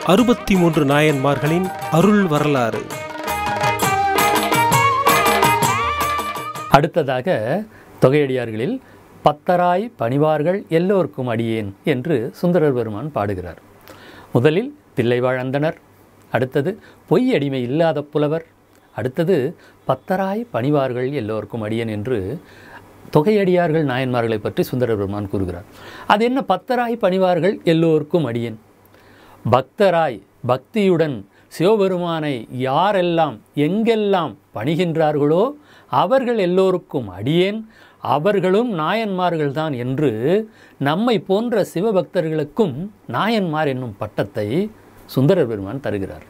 அறுபத்தி மூன்று நாயன்மார்களின் அருள் வரலாறு அடுத்ததாக தொகையடியார்களில் பத்தராய் பணிவார்கள் எல்லோருக்கும் அடியேன் என்று சுந்தரர் பெருமான் பாடுகிறார் முதலில் தில்லைவாழந்தனர் அடுத்தது பொய் அடிமை இல்லாத புலவர் அடுத்தது பத்தராய் பணிவார்கள் எல்லோருக்கும் அடியேன் என்று தொகையடியார்கள் நாயன்மார்களை பற்றி சுந்தரர் பெருமான் கூறுகிறார் அது என்ன பத்தராய் பணிவார்கள் எல்லோருக்கும் அடியேன் பக்தராய் பக்தியுடன் சிவபெருமானை யாரெல்லாம் எங்கெல்லாம் பணிகின்றார்களோ அவர்கள் எல்லோருக்கும் அடியேன் அவர்களும் நாயன்மார்கள்தான் என்று நம்மை போன்ற சிவபக்தர்களுக்கும் நாயன்மார் என்னும் பட்டத்தை சுந்தரர் பெருமான் தருகிறார்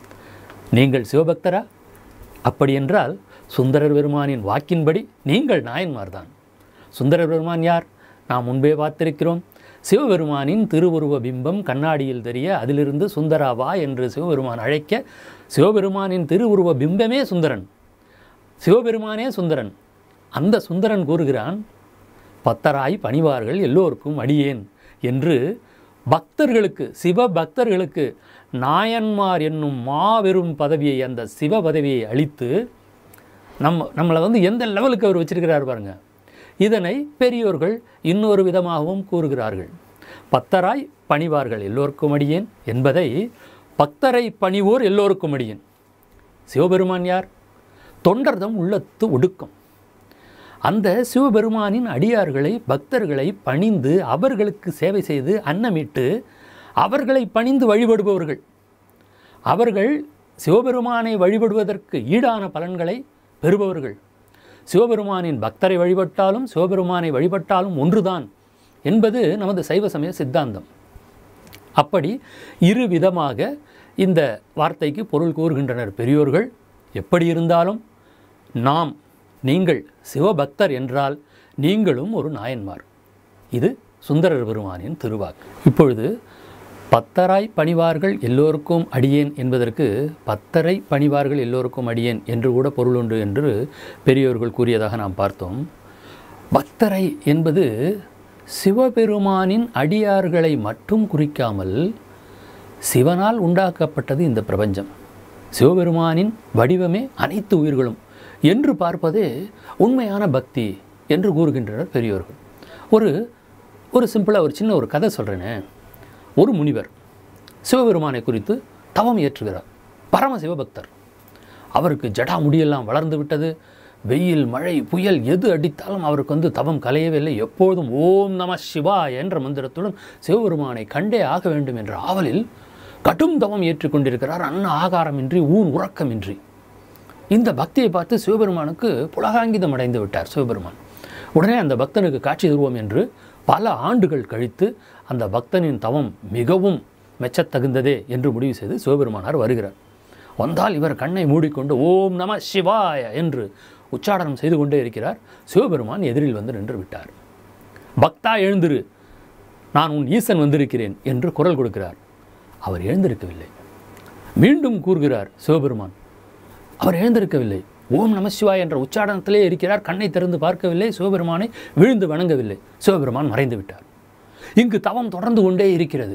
நீங்கள் சிவபக்தரா அப்படியென்றால் சுந்தரர் பெருமானின் வாக்கின்படி நீங்கள் நாயன்மார்தான் சுந்தரர் பெருமான் யார் நாம் முன்பே பார்த்திருக்கிறோம் சிவபெருமானின் திருவுருவ பிம்பம் கண்ணாடியில் தெரிய அதிலிருந்து சுந்தரா வா என்று சிவபெருமான் அழைக்க சிவபெருமானின் திருவுருவ பிம்பமே சுந்தரன் சிவபெருமானே சுந்தரன் அந்த சுந்தரன் கூறுகிறான் பத்தராய் பணிவார்கள் எல்லோருக்கும் அடியேன் என்று பக்தர்களுக்கு சிவ பக்தர்களுக்கு நாயன்மார் என்னும் மாபெரும் பதவியை அந்த சிவ பதவியை அளித்து நம்ம நம்மளை வந்து எந்த லெவலுக்கு அவர் வச்சிருக்கிறார் பாருங்க இதனை பெரியோர்கள் இன்னொரு விதமாகவும் கூறுகிறார்கள் பத்தராய் பணிவார்கள் எல்லோருக்கும் அடியேன் என்பதை பக்தரை பணிவோர் எல்லோருக்கும் அடியேன் சிவபெருமான் யார் தொண்டர்தம் உள்ளத்து ஒடுக்கம் அந்த சிவபெருமானின் அடியார்களை பக்தர்களை பணிந்து அவர்களுக்கு சேவை செய்து அன்னமிட்டு அவர்களை பணிந்து வழிபடுபவர்கள் அவர்கள் சிவபெருமானை வழிபடுவதற்கு ஈடான பலன்களை பெறுபவர்கள் சிவபெருமானின் பக்தரை வழிபட்டாலும் சிவபெருமானை வழிபட்டாலும் ஒன்றுதான் என்பது நமது சைவ சமய சித்தாந்தம் அப்படி இரு விதமாக இந்த வார்த்தைக்கு பொருள் கூறுகின்றனர் பெரியோர்கள் எப்படி இருந்தாலும் நாம் நீங்கள் சிவபக்தர் என்றால் நீங்களும் ஒரு நாயன்மார் இது சுந்தரர் பெருமானின் திருவாக்கு இப்பொழுது பத்தராய் பணிவார்கள் எல்லோருக்கும் அடியேன் என்பதற்கு பத்தரை பணிவார்கள் எல்லோருக்கும் அடியேன் என்று கூட பொருள் உண்டு என்று பெரியோர்கள் கூறியதாக நாம் பார்த்தோம் பக்தரை என்பது சிவபெருமானின் அடியார்களை மட்டும் குறிக்காமல் சிவனால் உண்டாக்கப்பட்டது இந்த பிரபஞ்சம் சிவபெருமானின் வடிவமே அனைத்து உயிர்களும் என்று பார்ப்பதே உண்மையான பக்தி என்று கூறுகின்றனர் பெரியோர்கள் ஒரு ஒரு சிம்பிளாக ஒரு சின்ன ஒரு கதை சொல்கிறேனே ஒரு முனிவர் சிவபெருமானை குறித்து தவம் ஏற்றுகிறார் பரம சிவபக்தர் அவருக்கு ஜடா முடியெல்லாம் வளர்ந்து விட்டது வெயில் மழை புயல் எது அடித்தாலும் அவருக்கு வந்து தவம் கலையவில்லை எப்பொழுதும் ஓம் நம சிவா என்ற மந்திரத்துடன் சிவபெருமானை கண்டே ஆக வேண்டும் என்ற ஆவலில் கடும் தவம் ஏற்றுக்கொண்டிருக்கிறார் அன்ன ஆகாரமின்றி ஊன் உறக்கமின்றி இந்த பக்தியை பார்த்து சிவபெருமானுக்கு புலகாங்கிதம் அடைந்து விட்டார் சிவபெருமான் உடனே அந்த பக்தனுக்கு காட்சி தருவோம் என்று பல ஆண்டுகள் கழித்து அந்த பக்தனின் தவம் மிகவும் மெச்சத்தகுந்ததே என்று முடிவு செய்து சிவபெருமானார் வருகிறார் வந்தால் இவர் கண்ணை மூடிக்கொண்டு ஓம் நம சிவாய என்று உச்சாடனம் செய்து கொண்டே இருக்கிறார் சிவபெருமான் எதிரில் வந்து நின்று விட்டார் பக்தா எழுந்திரு நான் உன் ஈசன் வந்திருக்கிறேன் என்று குரல் கொடுக்கிறார் அவர் எழுந்திருக்கவில்லை மீண்டும் கூறுகிறார் சிவபெருமான் அவர் எழுந்திருக்கவில்லை ஓம் நம சிவாய் என்ற உச்சாடனத்திலே இருக்கிறார் கண்ணை திறந்து பார்க்கவில்லை சிவபெருமானை விழுந்து வணங்கவில்லை சிவபெருமான் மறைந்து விட்டார் இங்கு தவம் தொடர்ந்து கொண்டே இருக்கிறது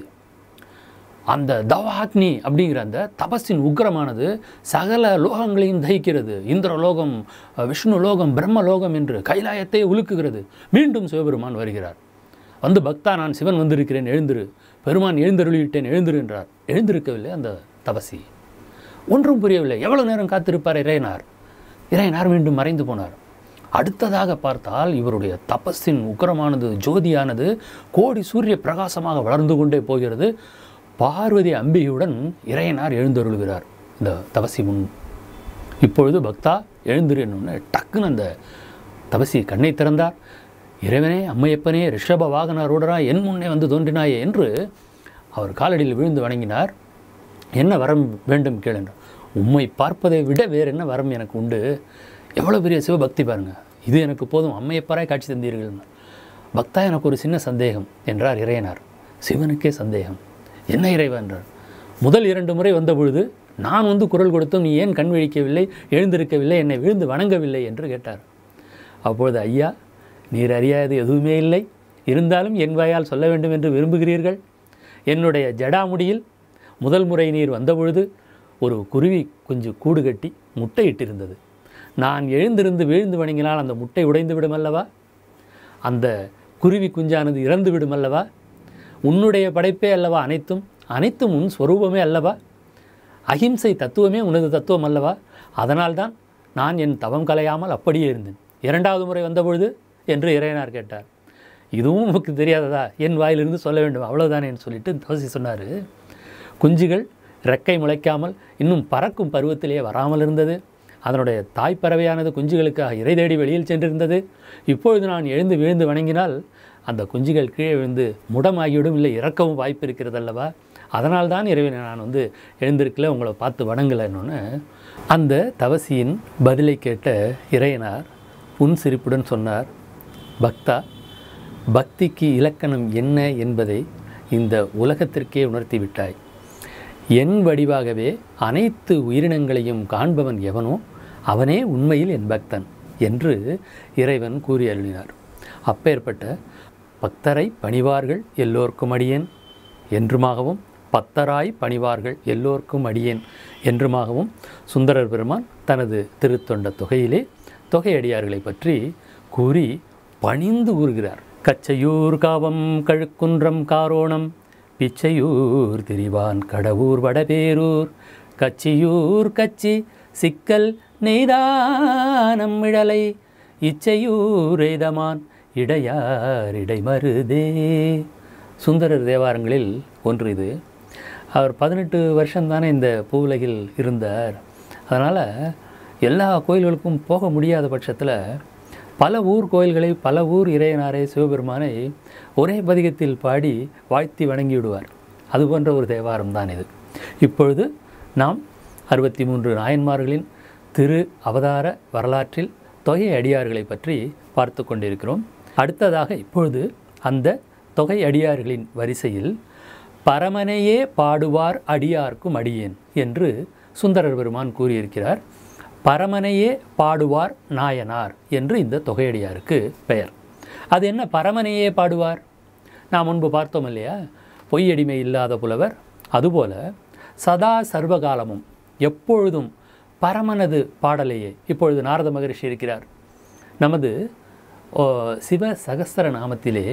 அந்த தவாக்னி அப்படிங்கிற அந்த தபஸின் உக்கிரமானது சகல லோகங்களையும் தகிக்கிறது இந்திரலோகம் விஷ்ணு லோகம் பிரம்ம லோகம் என்று கைலாயத்தை உலுக்குகிறது மீண்டும் சிவபெருமான் வருகிறார் வந்து பக்தா நான் சிவன் வந்திருக்கிறேன் எழுந்திரு பெருமான் எழுந்தருளிவிட்டேன் எழுந்திரு என்றார் எழுந்திருக்கவில்லை அந்த தபசி ஒன்றும் புரியவில்லை எவ்வளவு நேரம் காத்திருப்பார் இறையனார் இறையனார் மீண்டும் மறைந்து போனார் அடுத்ததாக பார்த்தால் இவருடைய தபஸின் உக்கரமானது ஜோதியானது கோடி சூரிய பிரகாசமாக வளர்ந்து கொண்டே போகிறது பார்வதி அம்பிகையுடன் இறையனார் எழுந்தருளுகிறார் இந்த தபசி முன் இப்பொழுது பக்தா எழுந்திரு என்னொன்று டக்குன்னு அந்த தபசி கண்ணை திறந்தார் இறைவனே அம்மையப்பனே ரிஷப வாகனரோடரா என் முன்னே வந்து தோன்றினாயே என்று அவர் காலடியில் விழுந்து வணங்கினார் என்ன வரம் வேண்டும் கேளுன்றார் உம்மை பார்ப்பதை விட வேறு என்ன வரம் எனக்கு உண்டு எவ்வளோ பெரிய சிவபக்தி பாருங்க இது எனக்கு போதும் அம்மையப்பராய் காட்சி தந்தீர்கள் பக்தா எனக்கு ஒரு சின்ன சந்தேகம் என்றார் இறையனார் சிவனுக்கே சந்தேகம் என்ன இறைவா என்றார் முதல் இரண்டு முறை வந்த பொழுது நான் வந்து குரல் கொடுத்தும் நீ ஏன் கண் விழிக்கவில்லை எழுந்திருக்கவில்லை என்னை விழுந்து வணங்கவில்லை என்று கேட்டார் அப்பொழுது ஐயா நீர் அறியாது எதுவுமே இல்லை இருந்தாலும் என் வாயால் சொல்ல வேண்டும் என்று விரும்புகிறீர்கள் என்னுடைய ஜடாமுடியில் முதல் முறை நீர் வந்தபொழுது ஒரு குருவி குஞ்சு கூடு கட்டி முட்டையிட்டிருந்தது நான் எழுந்திருந்து வீழ்ந்து வணங்கினால் அந்த முட்டை உடைந்து விடும் அல்லவா அந்த குருவி குஞ்சானது இறந்து விடும் அல்லவா உன்னுடைய படைப்பே அல்லவா அனைத்தும் அனைத்தும் உன் ஸ்வரூபமே அல்லவா அகிம்சை தத்துவமே உனது தத்துவம் அல்லவா அதனால்தான் நான் என் தவம் கலையாமல் அப்படியே இருந்தேன் இரண்டாவது முறை வந்தபொழுது என்று இறையனார் கேட்டார் இதுவும் உமக்கு தெரியாததா என் வாயிலிருந்து சொல்ல வேண்டும் அவ்வளவுதானே என்று சொல்லிட்டு தவசி சொன்னார் குஞ்சுகள் ரெக்கை முளைக்காமல் இன்னும் பறக்கும் பருவத்திலே வராமல் இருந்தது அதனுடைய தாய் பறவையானது குஞ்சுகளுக்காக இறை தேடி வெளியில் சென்றிருந்தது இப்பொழுது நான் எழுந்து விழுந்து வணங்கினால் அந்த குஞ்சுகள் கீழே விழுந்து முடமாகிவிடும் இல்லை இறக்கவும் வாய்ப்பு இருக்கிறது அல்லவா அதனால் தான் இறைவனை நான் வந்து எழுந்திருக்கல உங்களை பார்த்து வணங்கலைன்னு அந்த தவசியின் பதிலை கேட்ட இறையனார் புன் சிரிப்புடன் சொன்னார் பக்தா பக்திக்கு இலக்கணம் என்ன என்பதை இந்த உலகத்திற்கே உணர்த்தி விட்டாய் என் வடிவாகவே அனைத்து உயிரினங்களையும் காண்பவன் எவனோ அவனே உண்மையில் என் பக்தன் என்று இறைவன் கூறி அருளினார் அப்பேற்பட்ட பக்தரை பணிவார்கள் எல்லோர்க்கும் அடியேன் என்றுமாகவும் பத்தராய் பணிவார்கள் எல்லோர்க்கும் அடியேன் என்றுமாகவும் சுந்தரர் பெருமான் தனது திருத்தொண்ட தொகையிலே தொகையடியார்களை பற்றி கூறி பணிந்து கூறுகிறார் கச்சையூர் காவம் கழுக்குன்றம் காரோணம் பிச்சையூர் திரிவான் கடவுர் வடபேரூர் கச்சியூர் கச்சி சிக்கல் நெய்தானம் இழலை இச்சையூர் எய்தமான் இடையார் இடைமருதே சுந்தரர் தேவாரங்களில் ஒன்று இது அவர் பதினெட்டு வருஷம்தானே இந்த பூவுலகில் இருந்தார் அதனால் எல்லா கோயில்களுக்கும் போக முடியாத பட்சத்தில் பல ஊர் கோயில்களை பல ஊர் இறையனாரை சிவபெருமானை ஒரே பதிகத்தில் பாடி வாழ்த்தி வணங்கி விடுவார் அது போன்ற ஒரு தேவாரம் தான் இது இப்பொழுது நாம் அறுபத்தி மூன்று நாயன்மார்களின் திரு அவதார வரலாற்றில் தொகை அடியார்களை பற்றி பார்த்து கொண்டிருக்கிறோம் அடுத்ததாக இப்பொழுது அந்த தொகை அடியார்களின் வரிசையில் பரமனையே பாடுவார் அடியார்க்கும் அடியேன் என்று சுந்தரர் பெருமான் கூறியிருக்கிறார் பரமனையே பாடுவார் நாயனார் என்று இந்த தொகையடியாருக்கு பெயர் அது என்ன பரமனையே பாடுவார் நாம் முன்பு பார்த்தோம் இல்லையா பொய்யடிமை இல்லாத புலவர் அதுபோல சதா சர்வகாலமும் எப்பொழுதும் பரமனது பாடலையே இப்பொழுது நாரத மகரிஷி இருக்கிறார் நமது ஓ, சிவ சகஸ்திர நாமத்திலே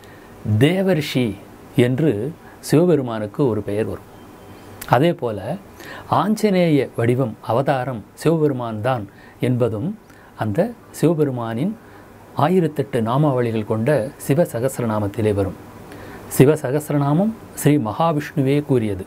தேவர்ஷி என்று சிவபெருமானுக்கு ஒரு பெயர் வரும் அதே போல ஆஞ்சநேய வடிவம் அவதாரம் சிவபெருமான் தான் என்பதும் அந்த சிவபெருமானின் ஆயிரத்தெட்டு நாமாவளிகள் கொண்ட சிவ சகஸ்ரநாமத்திலே வரும் சிவ சகஸ்ரநாமம் ஸ்ரீ மகாவிஷ்ணுவே கூறியது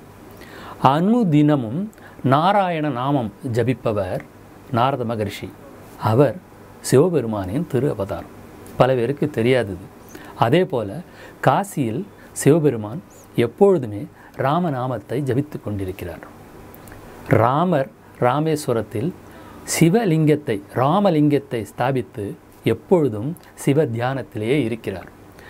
அனுதினமும் நாராயண நாமம் ஜபிப்பவர் நாரத மகரிஷி அவர் சிவபெருமானின் திரு அவதாரம் பல பேருக்கு தெரியாதது அதே போல காசியில் சிவபெருமான் எப்பொழுதுமே ராமநாமத்தை ஜபித்து கொண்டிருக்கிறார் ராமர் ராமேஸ்வரத்தில் சிவலிங்கத்தை ராமலிங்கத்தை ஸ்தாபித்து எப்பொழுதும் சிவ தியானத்திலேயே இருக்கிறார்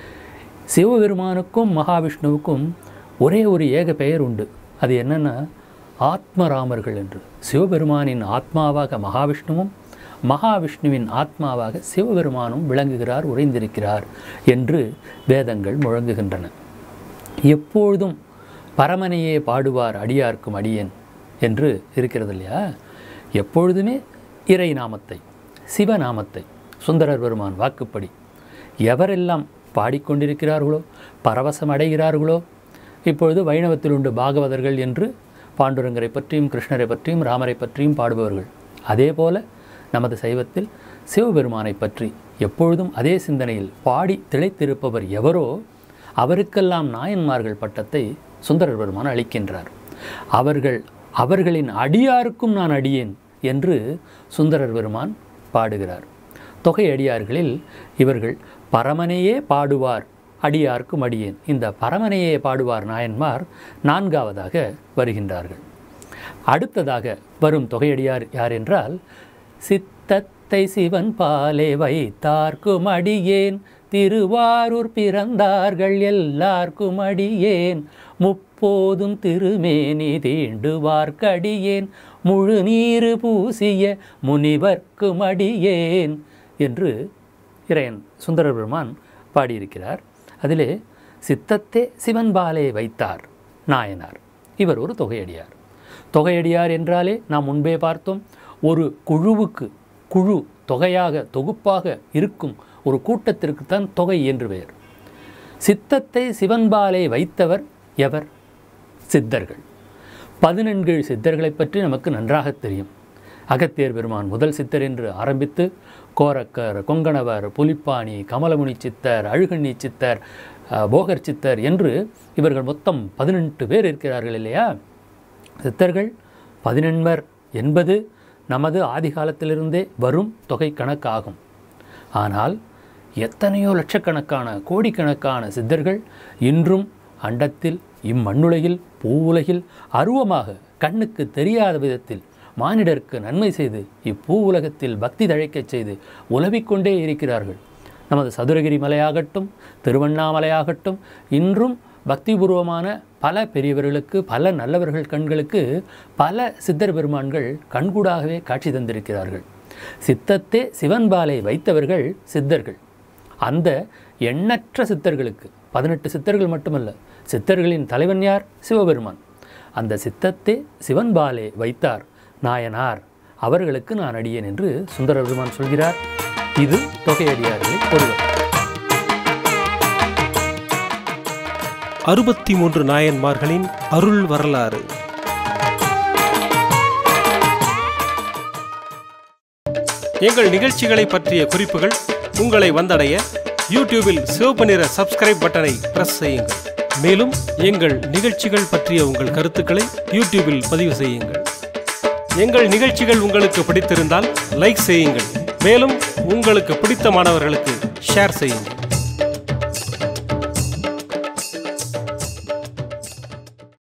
சிவபெருமானுக்கும் மகாவிஷ்ணுவுக்கும் ஒரே ஒரு ஏக பெயர் உண்டு அது என்னன்னா ஆத்மராமர்கள் என்று சிவபெருமானின் ஆத்மாவாக மகாவிஷ்ணுவும் மகாவிஷ்ணுவின் ஆத்மாவாக சிவபெருமானும் விளங்குகிறார் உறைந்திருக்கிறார் என்று வேதங்கள் முழங்குகின்றன எப்பொழுதும் பரமனையே பாடுவார் அடியார்க்கும் அடியேன் என்று இருக்கிறது இல்லையா எப்பொழுதுமே இறை நாமத்தை சிவநாமத்தை சுந்தரர் பெருமான் வாக்குப்படி எவரெல்லாம் பாடிக்கொண்டிருக்கிறார்களோ பரவசம் அடைகிறார்களோ இப்பொழுது வைணவத்தில் உண்டு பாகவதர்கள் என்று பாண்டுரங்கரை பற்றியும் கிருஷ்ணரை பற்றியும் ராமரை பற்றியும் பாடுபவர்கள் அதே போல நமது சைவத்தில் சிவபெருமானை பற்றி எப்பொழுதும் அதே சிந்தனையில் பாடி திளைத்திருப்பவர் எவரோ அவருக்கெல்லாம் நாயன்மார்கள் பட்டத்தை சுந்தரர் பெருமான் அளிக்கின்றார் அவர்கள் அவர்களின் அடியாருக்கும் நான் அடியேன் என்று சுந்தரர் பெருமான் பாடுகிறார் தொகை அடியார்களில் இவர்கள் பரமனையே பாடுவார் அடியார்க்கும் அடியேன் இந்த பரமனையே பாடுவார் நாயன்மார் நான்காவதாக வருகின்றார்கள் அடுத்ததாக வரும் தொகையடியார் யார் என்றால் சித்தத்தை சிவன் பாலே வைத்தார்க்கும் அடியேன் திருவாரூர் பிறந்தார்கள் எல்லார்க்கும் அடியேன் முப்போதும் திருமேனி தீண்டுவார்க்கடியேன் முழு நீரு பூசிய முனிவர்க்கும் அடியேன் என்று இறையன் சுந்தரர் பெருமான் பாடியிருக்கிறார் அதிலே சித்தத்தே சிவன்பாலே வைத்தார் நாயனார் இவர் ஒரு தொகையடியார் தொகையடியார் என்றாலே நாம் முன்பே பார்த்தோம் ஒரு குழுவுக்கு குழு தொகையாக தொகுப்பாக இருக்கும் ஒரு கூட்டத்திற்கு தான் தொகை என்று பெயர் சித்தத்தை சிவன்பாலே வைத்தவர் எவர் சித்தர்கள் பதினெண்கள் சித்தர்களைப் பற்றி நமக்கு நன்றாக தெரியும் அகத்தியர் பெருமான் முதல் சித்தர் என்று ஆரம்பித்து கோரக்கர் கொங்கணவர் புலிப்பாணி கமலமுனி சித்தர் அழுகண்ணி சித்தர் அஹ், போகர் சித்தர் என்று இவர்கள் மொத்தம் பதினெட்டு பேர் இருக்கிறார்கள் இல்லையா சித்தர்கள் பதினெண்மர் என்பது நமது ஆதி காலத்திலிருந்தே வரும் தொகை கணக்காகும் ஆனால் எத்தனையோ லட்சக்கணக்கான கோடிக்கணக்கான சித்தர்கள் இன்றும் அண்டத்தில் இம்மண்ணுலகில் பூவுலகில் அருவமாக கண்ணுக்கு தெரியாத விதத்தில் மானிடருக்கு நன்மை செய்து இப்பூ உலகத்தில் பக்தி தழைக்கச் செய்து உலவிக் கொண்டே இருக்கிறார்கள் நமது சதுரகிரி மலையாகட்டும் திருவண்ணாமலையாகட்டும் இன்றும் பக்திபூர்வமான பல பெரியவர்களுக்கு பல நல்லவர்கள் கண்களுக்கு பல சித்தர் பெருமான்கள் கண்கூடாகவே காட்சி தந்திருக்கிறார்கள் சித்தத்தே சிவன்பாலை வைத்தவர்கள் சித்தர்கள் அந்த எண்ணற்ற சித்தர்களுக்கு பதினெட்டு சித்தர்கள் மட்டுமல்ல சித்தர்களின் தலைவன் யார் சிவபெருமான் அந்த சித்தத்தே சிவன்பாலே வைத்தார் நாயனார் அவர்களுக்கு நான் அடியேன் என்று சுந்தர பெருமான் சொல்கிறார் இது தொகையடியார்களில் ஒருவர் அறுபத்தி மூன்று நாயன்மார்களின் அருள் வரலாறு எங்கள் நிகழ்ச்சிகளை பற்றிய குறிப்புகள் உங்களை வந்தடைய யூடியூபில் சிவப்பு நிற சப்ஸ்கிரைப் பட்டனை பிரஸ் செய்யுங்கள் மேலும் எங்கள் நிகழ்ச்சிகள் பற்றிய உங்கள் கருத்துக்களை யூடியூபில் பதிவு செய்யுங்கள் எங்கள் நிகழ்ச்சிகள் உங்களுக்கு பிடித்திருந்தால் லைக் செய்யுங்கள் மேலும் உங்களுக்கு பிடித்த மாணவர்களுக்கு ஷேர் செய்யுங்கள்